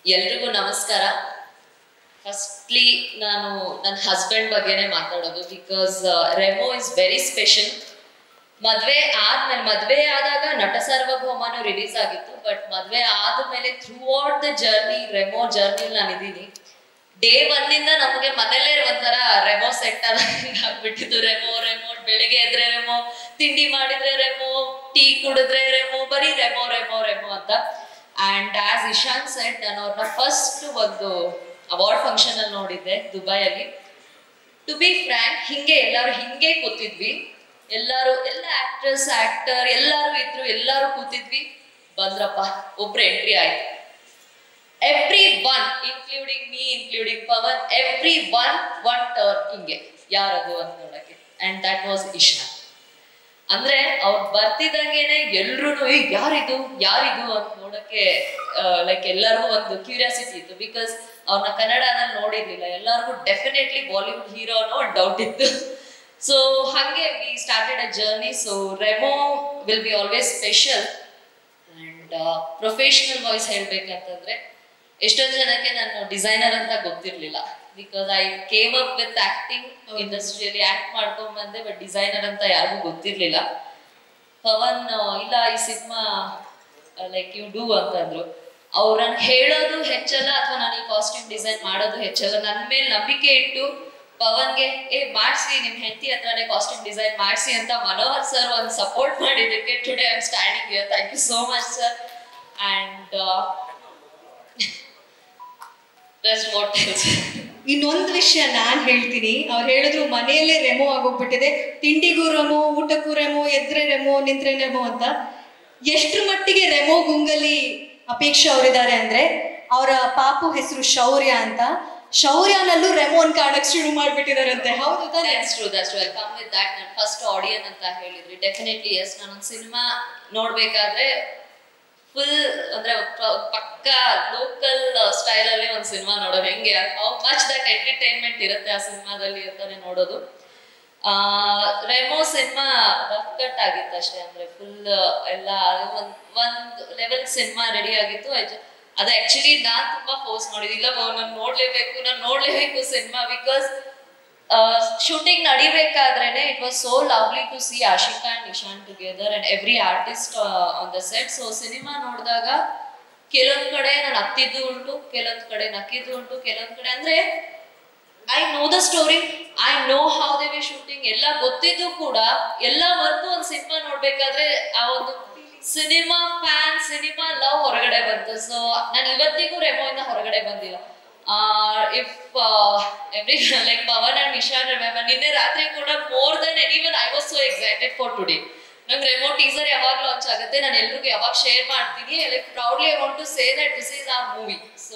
ಎಲ್ರಿಗೂ ನಮಸ್ಕಾರ ಫಸ್ಟ್ಲಿ ನಾನು ನನ್ನ ಹಸ್ಬೆಂಡ್ ಬಗ್ಗೆನೇ ಮಾತಾಡೋದು because Raymo is very special ಮದ್ವೆ ಆದ್ಮೇಲೆ ಮದ್ವೆ ಆದಾಗ ನಟ ಸಾರ್ವಭೌಮನು ರಿಲೀಸ್ ಆಗಿತ್ತು ಬಟ್ ಮದ್ವೆ ಆದ್ಮೇಲೆ throughout the journey Raymo journey ನಾನು ಇದ್ದೀನಿ ಡೇ ಒನ್ನಿಂದ ನಮಗೆ ಮನೇಲೇ ಒಂಥರ ರೆಮೋ ಸೆಟ್ ಆಗ್ಬಿಟ್ಟಿದ್ದು ರೆಮೋ ರೆಮೋ ಬೆಳಿಗ್ಗೆ ಎದ್ರೆ ರೆಮೋ ತಿಂಡಿ ಮಾಡಿದ್ರೆ ರೆಮೋ ಟೀ ಕುಡಿದ್ರೆ ರೆಮೋ ಬರೀ ರೆಮೋ ರೆಮೋ ರೆಮೋ ಅಂತ ಅಂಡ್ ಆಸ್ ಇಶಾನ್ ಸೆಟ್ ನಾನು ಅವ್ರನ್ನ ಫಸ್ಟ್ ಒಂದು ಅವಾರ್ಡ್ ಫಂಕ್ಷನ್ ಅಲ್ಲಿ ನೋಡಿದ್ದೆ ದುಬೈಯಲ್ಲಿ ಟು ಬಿ ಫ್ರ್ಯಾಂಕ್ ಹಿಂಗೆ ಎಲ್ಲರೂ ಹಿಂಗೆ ಕೂತಿದ್ವಿ ಎಲ್ಲರೂ ಎಲ್ಲ ಆಕ್ಟರ್ಸ್ ಆಕ್ಟರ್ ಎಲ್ಲರೂ ಇದ್ರು ಎಲ್ಲರೂ ಕೂತಿದ್ವಿ ಬಂದ್ರಪ್ಪ ಒಬ್ರು ಎಂಟ್ರಿ ಆಯ್ತು everyone including me including Pavan everyone one turn ಹಿಂಗೆ ಯಾರದು ಅಂತ ನೋಡಕ್ಕೆ ಅಂಡ್ ದಟ್ ವಾಸ್ ಇಶಾ ಅಂದ್ರೆ ಅವ್ರು ಬರ್ತಿದ್ದಂಗೆನೆ ಎಲ್ರು ಈಗ ಯಾರಿದು ಯಾರಿದು ಅಂತ ನೋಡಕ್ಕೆ ಲೈಕ್ ಎಲ್ಲರಿಗೂ ಒಂದು ಕ್ಯೂರಿಯಾಸಿಟಿ ಇತ್ತು ಬಿಕಾಸ್ ಅವ್ರನ್ನ ಕನ್ನಡದಲ್ಲಿ ನೋಡಿರ್ಲಿಲ್ಲ ಎಲ್ಲರಿಗೂ ಡೆಫಿನೆಟ್ಲಿ ಬಾಲಿವುಡ್ ಹೀರೋ ಅನ್ನೋ ಒಂದು ಡೌಟ್ ಇತ್ತು ಸೊ ಹಂಗೆ we started a journey so Raymo will be always special and professional wise ಹೇಳ್ಬೇಕಂತಂದ್ರೆ ಎಷ್ಟೊಂದು ಜನಕ್ಕೆ ನಾನು ಡಿಸೈನರ್ ಅಂತ ಗೊತ್ತಿರ್ಲಿಲ್ಲ because I came up with acting ಇಂಡಸ್ಟ್ರಿಯಲ್ಲಿ ಆಕ್ಟ್ ಮಾಡ್ಕೊಂಡ್ ಬಂದೆ ಬಟ್ ಡಿಸೈನರ್ ಅಂತ ಯಾರಿಗೂ ಗೊತ್ತಿರ್ಲಿಲ್ಲ ಪವನ್ ಇಲ್ಲ ಈ ಸಿನಿಮಾ ಲೈಕ್ ಯು ಡೂ ಅಂತಂದ್ರು ಅವ್ರನ್ನ ಹೇಳೋದು ಹೆಚ್ಚಲ್ಲ ಅಥವಾ ನಾನು ಈ ಕಾಸ್ಟ್ಯೂಮ್ ಡಿಸೈನ್ ಮಾಡೋದು ಹೆಚ್ಚಲ್ಲ ನನ್ನ ಮೇಲೆ ನಂಬಿಕೆ ಇಟ್ಟು ಪವನ್ಗೆ ಏ ಮಾಡಿಸಿ ನಿಮ್ ಹೆಂಡತಿ ಹತ್ರನೇ ಕಾಸ್ಟ್ಯೂಮ್ ಡಿಸೈನ್ ಮಾಡಿಸಿ ಅಂತ ಮನೋಹರ್ ಸರ್ ಒಂದು ಸಪೋರ್ಟ್ ಮಾಡಿದ್ದಕ್ಕೆ today I am standing here thank you so much sir and rest what else ಇನ್ನೊಂದು ವಿಷಯ ನಾನ್ ಹೇಳ್ತೀನಿ ಅವ್ರು ಹೇಳಿದ್ರು ಮನೆಯಲ್ಲೇ ರೆಮೋ ಆಗೋಗ್ಬಿಟ್ಟಿದೆ ತಿಂಡಿಗೂ ರೆಮೋ ಊಟಕ್ಕೂ ರೆಮೋ ಎದ್ರೆ ರೆಮೋ ನಿಂತ್ರೆ ರೆಮೋ ಅಂತ ಎಷ್ಟ್ರ ಮಟ್ಟಿಗೆ ರೆಮೋ ಗುಂಗಲ್ಲಿ ಅಪೇಕ್ಷೆ ಅವರಿದ್ದಾರೆ ಅಂದ್ರೆ ಅವರ ಪಾಪು ಹೆಸರು ಶೌರ್ಯ ಅಂತ ಶೌರ್ಯನಲ್ಲೂ ರೆಮೋನ್ ಕಾಣಕ್ ಶುರು ಮಾಡ್ಬಿಟ್ಟಿದಾರಂತೆ ಹೌದು ತಾನೇ that's true that's true come with that ನಾನು ಫಸ್ಟ್ ಆಡಿಯನ್ ಅಂತ ಹೇಳಿದ್ರಿ ಡೆಫಿನೆಟ್ಲಿ ಎಸ್ ನಾನೊಂದು ಸಿನಿಮಾ ನೋಡ್ಬೇಕಾದ್ರೆ ಫುಲ್ ಅಂದ್ರೆ ಪ- ಪಕ್ಕ ಲೋಕಲ್ ಸ್ಟೈಲ್ ಅಲ್ಲಿ ಒಂದು ಸಿನಿಮಾ ನೋಡೋದು ಹೆಂಗೆ ಹೌ ಮಚ್ ದಟ್ ಎಂಟರ್ಟೈನ್ಮೆಂಟ್ ಇರುತ್ತೆ ಆ ಸಿನಿಮಾದಲ್ಲಿ ಅಂತಾನೆ ನೋಡೋದು ಆ ರೆಮೋ ಸಿನಿಮಾ ರಫ್ ಕಟ್ ಆಗಿತ್ತು ಅಷ್ಟೇ ಅಂದ್ರೆ ಫುಲ್ ಎಲ್ಲ ಒಂದ್ ಒಂದ್ ಲೆವೆಲ್ ಸಿನಿಮಾ ರೆಡಿ ಆಗಿತ್ತು I ju- ಅದು ಆಕ್ಚುಲಿ ನಾನ್ ತುಂಬಾ ಫೋರ್ಸ್ ಮಾಡಿದ್ದು ಇಲ್ಲ ನಾನು ನೋಡ್ಲೇಬೇಕು ನಾನು ನೋಡ್ಲೇಬೇಕು ಸಿನಿಮಾ ಬಿಕಾಸ್ ಶೂಟಿಂಗ್ ನಡಿಬೇಕಾದ್ರೇನೆ it was so lovely to see Ashika and Nishan together and every artist on the set so cinema ನೋಡಿದಾಗ ಕೆಲವೊಂದ್ ಕಡೆ ನಾನು ಹತ್ತಿದ್ದು ಉಂಟು ಕೆಲವೊಂದ್ ಕಡೆ ನಕ್ಕಿದ್ದು ಉಂಟು ಕೆಲವೊಂದ್ ಕಡೆ ಅಂದ್ರೆ I know the story I know how they we shooting ಎಲ್ಲ ಗೊತ್ತಿದ್ದು ಕೂಡ ಎಲ್ಲ ವರ್ಕು ಒಂದು ಸಿನಿಮಾ ನೋಡ್ಬೇಕಾದ್ರೆ ಆ ಒಂದು ಸಿನಿಮಾ ಫ್ಯಾನ್ ಸಿನಿಮಾ ಲವ್ ಹೊರಗಡೆ ಬಂತು ಸೊ ನಾನು ಇವತ್ತಿಗೂ ರೆಮೋ ಇಂದ ಹೊರಗಡೆ ಬಂದಿಲ್ಲ if every like Pavan and Nishan remember ನಿನ್ನೆ ರಾತ್ರಿ ಕೂಡ more than anyone I was so excited for today ನಂಗೆ ರೆಮೋ ಟೀಸರ್ ಯಾವಾಗ ಲಾಂಚ್ ಆಗುತ್ತೆ ನಾನು ಎಲ್ರಿಗೂ ಯಾವಾಗ ಶೇರ್ ಮಾಡ್ತೀನಿ like proudly I want to say that this is our movie so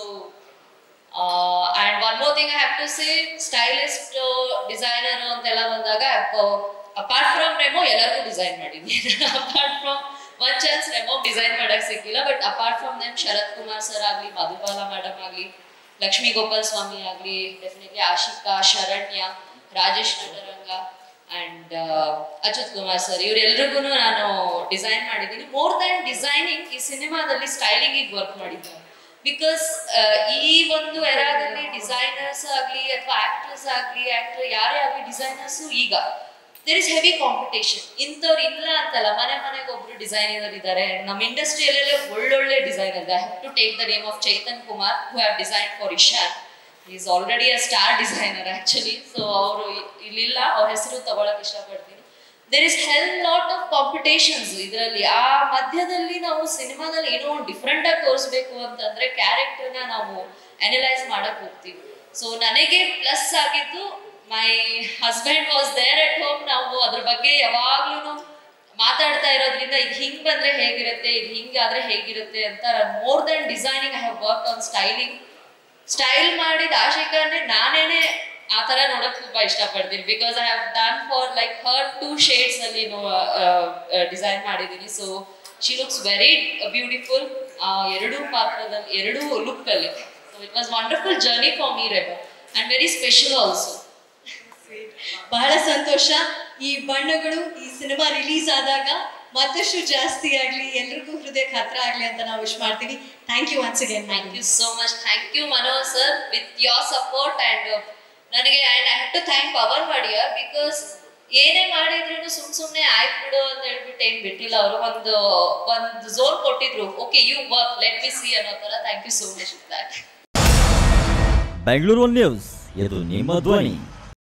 and one more thing I have to say stylist designer ಅಂತೆಲ್ಲ ಬಂದಾಗ apart from Raymo ಎಲ್ಲರಿಗೂ ಡಿಸೈನ್ ಮಾಡಿದ್ದೀನಿ apart from one chance Raymo design ಮಾಡಕ್ ಸಿಕ್ಕಿಲ್ಲ but apart from them Sharath Kumar sir ಆಗಲಿ Madhubala madam ಆಗಲಿ ಲಕ್ಷ್ಮೀ ಗೋಪಾಲ್ ಸ್ವಾಮಿ ಆಗಲಿ definitely Ashika Sharanya Rajesh Nataranga and Achyuth Kumar sir ಇವರೆಲ್ರಿಗೂ ನಾನು ಡಿಸೈನ್ ಮಾಡಿದ್ದೀನಿ ಮೋರ್ ದನ್ ಡಿಸೈನಿಂಗ್ ಈ ಸಿನಿಮಾದಲ್ಲಿ ಸ್ಟೈಲಿಂಗ್ ವರ್ಕ್ ಮಾಡಿದ್ದೀನಿ ಬಿಕಾಸ್ ಈ ಒಂದು ಎರಾದಲ್ಲಿ ಡಿಸೈನರ್ಸ್ ಆಗಲಿ ಅಥವಾ ಆಕ್ಟರ್ಸ್ ಆಗಲಿ ಆಕ್ಟರ್ ಯಾರೇ ಆಗಲಿ ಡಿಸೈನರ್ಸ್ ಈಗ ದೇರ್ ಇಸ್ ಹೆವಿ ಕಾಂಪಿಟೇಷನ್ ಇಂಥವ್ರು ಇಲ್ಲ ಅಂತಲ್ಲ ಮನೆ ಮನೆಗೆ ಒಬ್ರು ಡಿಸೈನರ್ ಇದ್ದಾರೆ ನಮ್ಮ ಇಂಡಸ್ಟ್ರಿಯಲ್ಲೆಲ್ಲ ಒಳ್ಳೊಳ್ಳೆ ಡಿಸೈನರ್ ಇದೆ I have to take the name of Chaitan Kumar who have design for Ishan is already a star designer actually so ಅವರು ಇಲ್ಲಿಲ್ಲ ಅವ್ರ ಹೆಸರು ತಗೊಳಕ್ ಇಷ್ಟಪಡ್ತೀನಿ there is hell lot of competitions ಇದರಲ್ಲಿ ಆ ಮಧ್ಯದಲ್ಲಿ ನಾವು ಸಿನಿಮಾದಲ್ಲಿ ಏನೋ ಒಂದು ಡಿಫ್ರೆಂಟ್ ಆಗಿ ತೋರಿಸ್ಬೇಕು ಅಂತಂದ್ರೆ ಕ್ಯಾರೆಕ್ಟರ್ನ ನಾವು ಅನಲೈಸ್ ಮಾಡಕ್ ಹೋಗ್ತೀವಿ ಸೊ ನನಗೆ ಪ್ಲಸ್ ಆಗಿದ್ದು my husband was there at home ನಾವು ಅದ್ರ ಬಗ್ಗೆ ಯಾವಾಗ್ಲೂ ಮಾತಾಡ್ತಾ ಇರೋದ್ರಿಂದ ಇದು ಹಿಂಗ್ ಬಂದ್ರೆ ಹೇಗಿರುತ್ತೆ ಇದು ಹಿಂಗಾದ್ರೆ ಹೇಗಿರುತ್ತೆ ಅಂತ more than designing I have work on styling style ಮಾಡಿದ ಆಶಿಕಾನೆ ನಾನೇನೆ ಆ ತರ ನೋಡಕ್ ತುಂಬಾ ಇಷ್ಟಪಡ್ತೀನಿ because I have done for like her two shades ಅಲ್ಲಿ ಡಿಸೈನ್ ಮಾಡಿದ್ದೀನಿ so she looks very beautiful ಎರಡೂ ಪಾತ್ರದಲ್ಲಿ ಎರಡೂ ಲುಕ್ ಅಲ್ಲಿ so it was wonderful journey for me Raymo and very special also ಬಹಳ ಸಂತೋಷ ಈ ಬಣ್ಣಗಳು ಈ ಸಿನಿಮಾ ರಿಲೀಸ್ ಆದಾಗ ಮತ್ತಷ್ಟು ಜಾಸ್ತಿ ಆಗ್ಲಿ ಎಲ್ರಿಗೂ ಹೃದಯಕ್ಕೆ ಹತ್ರ ಆಗ್ಲಿ ಅಂತ ನಾವು ವಿಶ್ ಮಾಡ್ತೀವಿ thank you once again thank you so much thank you Manoj sir with your support and ನನಗೆ and I have to thank Pavan Wadeyar because ಏನೇ ಮಾಡಿದ್ರು ಸುಮ್ ಸುಮ್ನೆ ಆಯ್ತು ಬಿಡು ಅಂತ ಹೇಳ್ಬಿಟ್ಟು ಏನ್ ಬಿಟ್ಟಿಲ್ಲ ಅವರು ಒಂದು ಒಂದು ಝೋನ್ ಕೊಟ್ಟಿದ್ರು okay you work let me see ಅನ್ನೋ ತರ thank you so much that Bengaluru news ಇದು ನಿಮ್ಮ ಧ್ವನಿ